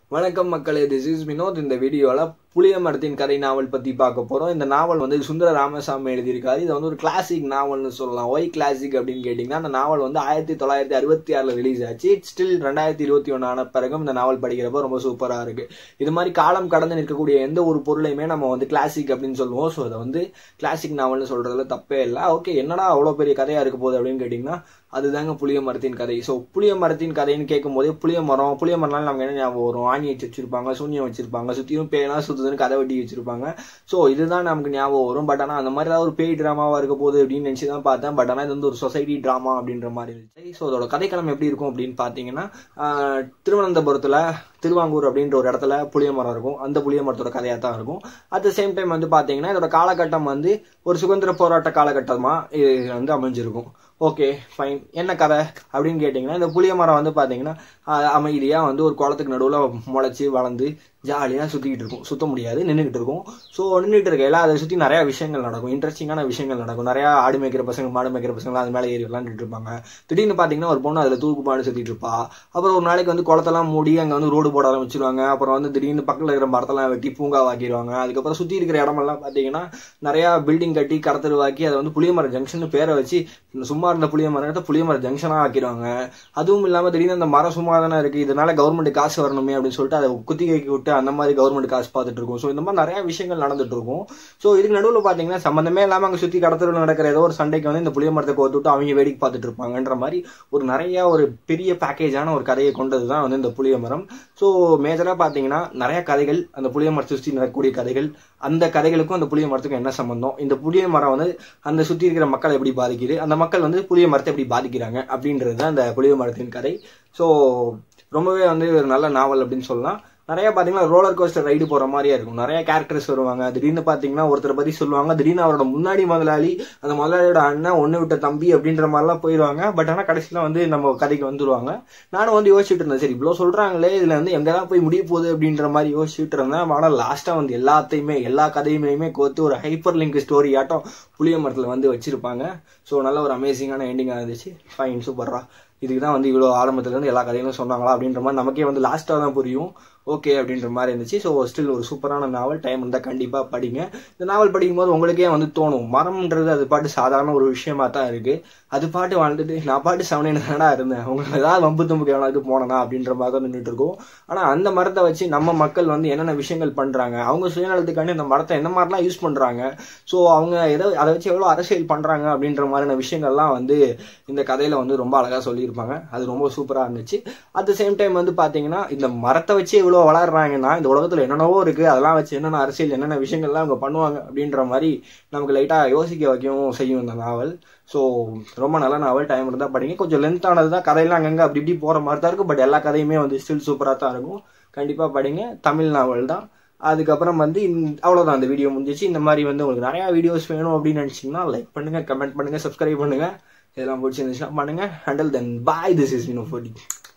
வணக்கம் மக்களே this is Vinod இந்த வீடியோவில் புளிய மரத்தின் கதை நாவல் பற்றி பார்க்க போகிறோம் இந்த நாவல் வந்து சுந்தர ராமசாமி எழுதியிருக்காரு இது வந்து ஒரு கிளாசிக் நாவல்னு சொல்லலாம் ஒய் கிளாசிக் அப்படின்னு கேட்டிங்கன்னா அந்த நாவல் வந்து ஆயிரத்தி தொள்ளாயிரத்தி அறுபத்தி ஆறில் ரிலீஸ் ஆச்சு ஸ்டில் ரெண்டாயிரத்தி இருபத்தி ஒன்று ஆன பிறகும் இந்த நாவல் படிக்கிறப்ப ரொம்ப சூப்பராக இருக்குது இது மாதிரி காலம் கடந்து நிற்கக்கூடிய எந்த ஒரு பொருளையுமே நம்ம வந்து கிளாசிக் அப்படின்னு சொல்லுவோம் ஸோ அதை வந்து கிளாசிக் நாவல்னு சொல்கிறதுல தப்பே இல்லை ஓகே என்னடா அவ்வளோ பெரிய கதையாக இருக்க போகுது அப்படின்னு கேட்டிங்கன்னா அதுதாங்க புளிய மரத்தின் கதை ஸோ புளிய மரத்தின் கதைன்னு கேட்கும் போதே புளிய மரம் புளிய மரம்னால நமக்கு என்ன ஞாபகம் வரும் ஆணி வச்சு வச்சிருப்பாங்க சூன்யம் வச்சிருப்பாங்க சுற்றியும் பேயெல்லாம் சுற்றுதுன்னு கதை வெட்டி வச்சிருப்பாங்க ஸோ இதுதான் நமக்கு ஞாபகம் வரும் பட் ஆனால் அந்த மாதிரி ஏதாவது ஒரு பேய் ட்ராமாவாக இருக்க போகுது அப்படின்னு நினச்சி தான் பார்த்தேன் பட் ஆனால் இது வந்து ஒரு சொசைட்டி ட்ராமா அப்படின்ற மாதிரி இருந்துச்சு ஸோ அதோட கதைக்களம் எப்படி இருக்கும் அப்படின்னு பார்த்தீங்கன்னா ஆஹ், திருவனந்தபுரத்தில் திருவாங்கூர் அப்படின்ற ஒரு இடத்துல புளிய மரம் இருக்கும் அந்த புளிய மரத்தோட கதையாக தான் இருக்கும் அட் த சேம் டைம் வந்து பார்த்தீங்கன்னா இதோட காலகட்டம் வந்து ஒரு சுதந்திர போராட்ட காலகட்டமாக இது வந்து அமைஞ்சிருக்கும் ஓகே ஃபைன் என்ன கதை அப்படின்னு கேட்டிங்கன்னா இந்த புளிய மரம் வந்து பார்த்தீங்கன்னா அமைதியாக வந்து ஒரு குளத்துக்கு நடுவில் முளைச்சி வளர்ந்து ஜாலியாக சுற்றிக்கிட்டு இருக்கும் சுத்த முடியாது நின்றுக்கிட்டு இருக்கும் ஸோ நின்றுட்டு இருக்கையில அதை சுற்றி நிறையா விஷயங்கள் நடக்கும் இன்ட்ரெஸ்டிங்கான விஷயங்கள் நடக்கும் நிறையா ஆடு மேய்க்கிற பசங்க மாடு மேய்க்கிற பசங்க அது மேலே ஏறி விளாண்டுட்டு இருப்பாங்க திடீர்னு பார்த்தீங்கன்னா ஒரு பொண்ணு அதில் தூக்கு பாடு சுற்றிட்டு இருப்பா அப்புறம் ஒரு நாளைக்கு வந்து குளத்தெல்லாம் மூடி அங்கே வந்து ரோடு போட ஆரம்பிச்சிருவாங்க அப்புறம் வந்து திடீர்னு பக்கத்தில் இருக்கிற மரத்தெல்லாம் வெட்டி பூங்காவாக்கிடுவாங்க அதுக்கப்புறம் சுற்றி இருக்கிற இடமெல்லாம் பார்த்தீங்கன்னா நிறையா பில்டிங் கட்டி கடத்தருவாக்கி அதை வந்து புளியமரம் ஜங்ஷன் பேரை வச்சு சும்மா இருந்த புளிய மரத்தை புளியமரம் ஜங்ஷனாக ஆக்கிடுவாங்க அதுவும் இல்லாமல் திடீர்னு அந்த மரம் சும்மா தானே இருக்குது இதனால கவர்மெண்ட் காசு வரணுமே அப்படின்னு சொல்லிட்டு அதை குத்திகைக்கு விட்டு அந்த மாதிரி கவர்மெண்ட் காசு பார்த்துட்டு இருக்கும் ஸோ இந்த மாதிரி நிறைய விஷயங்கள் நடந்துட்டு இருக்கும் ஸோ இதுக்கு நடுவில் பார்த்தீங்கன்னா சம்மந்தமே இல்லாமல் அங்கே சுற்றி கடத்தல நடக்கிற ஏதோ ஒரு சண்டைக்கு வந்து இந்த புளிய மரத்தை கோத்து விட்டு அவங்க வேடிக்கை பார்த்துட்டு இருப்பாங்கன்ற மாதிரி ஒரு நிறைய ஒரு பெரிய பேக்கேஜான ஒரு கதையை கொண்டது தான் வந்து இந்த புளிய மரம் ஸோ மேஜராக பார்த்தீங்கன்னா நிறைய கதைகள் அந்த புளிய மரத்தை சுற்றி நடக்கக்கூடிய கதைகள் அந்த கதைகளுக்கும் அந்த புளிய மரத்துக்கும் என்ன சம்பந்தம் இந்த புளிய மரம் வந்து அந்த சுற்றி இருக்கிற மக்களை எப்படி பாதிக்குது அந்த மக்கள் வந்து புளிய மரத்தை எப்படி பாதிக்கிறாங்க அப்படின்றது தான் அந்த புளிய மரத்தின் கதை ஸோ ரொம்பவே வந்து ஒரு நல்ல நாவல் அப்படின்னு சொல்லலாம் நிறைய பார்த்தீங்கன்னா ரோலர் கோஸ்டர் ரைடு போகிற மாதிரியே இருக்கும் நிறைய கேரக்டர்ஸ் வருவாங்க திடீர்னு பார்த்தீங்கன்னா ஒருத்தரை பற்றி சொல்லுவாங்க திடீர்னு அவரோட முன்னாடி முதலாளி அந்த முதலாளியோட அண்ணன் ஒன்று விட்ட தம்பி அப்படின்ற மாதிரிலாம் போயிடுவாங்க பட் ஆனால் கடைசியில் வந்து நம்ம கதைக்கு வந்துருவாங்க நானும் வந்து யோசிச்சுட்டு இருந்தேன் சரி இவ்வளோ சொல்கிறாங்களே இதில் வந்து எங்கே தான் போய் முடிய போகுது அப்படின்ற மாதிரி யோசிச்சுட்டு இருந்தேன் ஆனால் லாஸ்ட்டாக வந்து எல்லாத்தையுமே எல்லா கதையுமே கோத்து ஒரு ஹைப்பர் லிங்க் ஸ்டோரி ஆட்டம் புளிய மரத்தில் வந்து வச்சிருப்பாங்க ஸோ நல்ல ஒரு அமேசிங்கான எண்டிங்காக இருந்துச்சு ஃபைன் சூப்பர்ரா இதுக்கு தான் வந்து இவ்வளோ ஆரம்பத்துலேருந்து எல்லா கதைகளும் சொன்னாங்களா அப்படின்ற மாதிரி நமக்கே வந்து லாஸ்ட்டாக தான் புரியும் ஓகே அப்படின்ற மாதிரி இருந்துச்சு ஸோ ஸ்டில் ஒரு சூப்பரான நாவல் டைம் இருந்தால் கண்டிப்பாக படிங்க இந்த நாவல் படிக்கும்போது உங்களுக்கே வந்து தோணும் மரம்ன்றது அது பாட்டு சாதாரண ஒரு விஷயமா தான் இருக்குது அது பாட்டு வாழ்ந்துட்டு நான் பாட்டு செவனேன்னு தானடா இருந்தேன் உங்களுக்கு ஏதாவது வம்பு தும்புக்கு எவனாவது போனனா அப்படின்ற மாதிரி தான் நின்றுட்டு இருக்கோம் ஆனால் அந்த மரத்தை வச்சு நம்ம மக்கள் வந்து என்னென்ன விஷயங்கள் பண்ணுறாங்க அவங்க சுயநலத்துக்காண்டி இந்த மரத்தை என்ன மாதிரிலாம் யூஸ் பண்ணுறாங்க ஸோ அவங்க எதை அதை வச்சு எவ்வளோ அரசியல் பண்ணுறாங்க அப்படின்ற மாதிரியான விஷயங்கள்லாம் வந்து இந்த கதையில் வந்து ரொம்ப அழகாக சொல்லியிருப்பாங்க அது ரொம்ப சூப்பராக இருந்துச்சு அட் த சேம் டைம் வந்து பார்த்தீங்கன்னா இந்த மரத்தை வச்சு இவ்வளோ வளர்றாங்கன்னா இந்த உலகத்தில் என்னென்னவோ இருக்குது அதெல்லாம் வச்சு என்னென்ன அரசியல் என்னென்ன விஷயங்கள்லாம் அவங்க பண்ணுவாங்க அப்படின்ற மாதிரி நமக்கு லைட்டாக யோசிக்க வைக்கவும் செய்யும் இந்த நாவல் ஸோ ரொம்ப நல்ல நாவல் டைம் இருந்தால் படிங்க கொஞ்சம் லென்த்தானது தான் கதையெல்லாம் அங்கங்கே அப்படி இப்படி போகிற மாதிரி தான் இருக்கும் பட் எல்லா கதையுமே வந்து ஸ்டில் சூப்பராக தான் இருக்கும் கண்டிப்பாக படிங்க தமிழ் நாவல் தான் அதுக்கப்புறம் வந்து இந்த- அவ்வளவுதான் அந்த வீடியோ முடிஞ்சிச்சு இந்த மாதிரி வந்து உங்களுக்கு நிறைய வீடியோஸ் வேணும் அப்படின்னு நினைச்சீங்கன்னா லைக் பண்ணுங்க கமெண்ட் பண்ணுங்க சப்ஸ்கிரைப் பண்ணுங்க இதெல்லாம் பிடிச்சிருந்துச்சுன்னா பண்ணுங்க until then bye this is Vino forty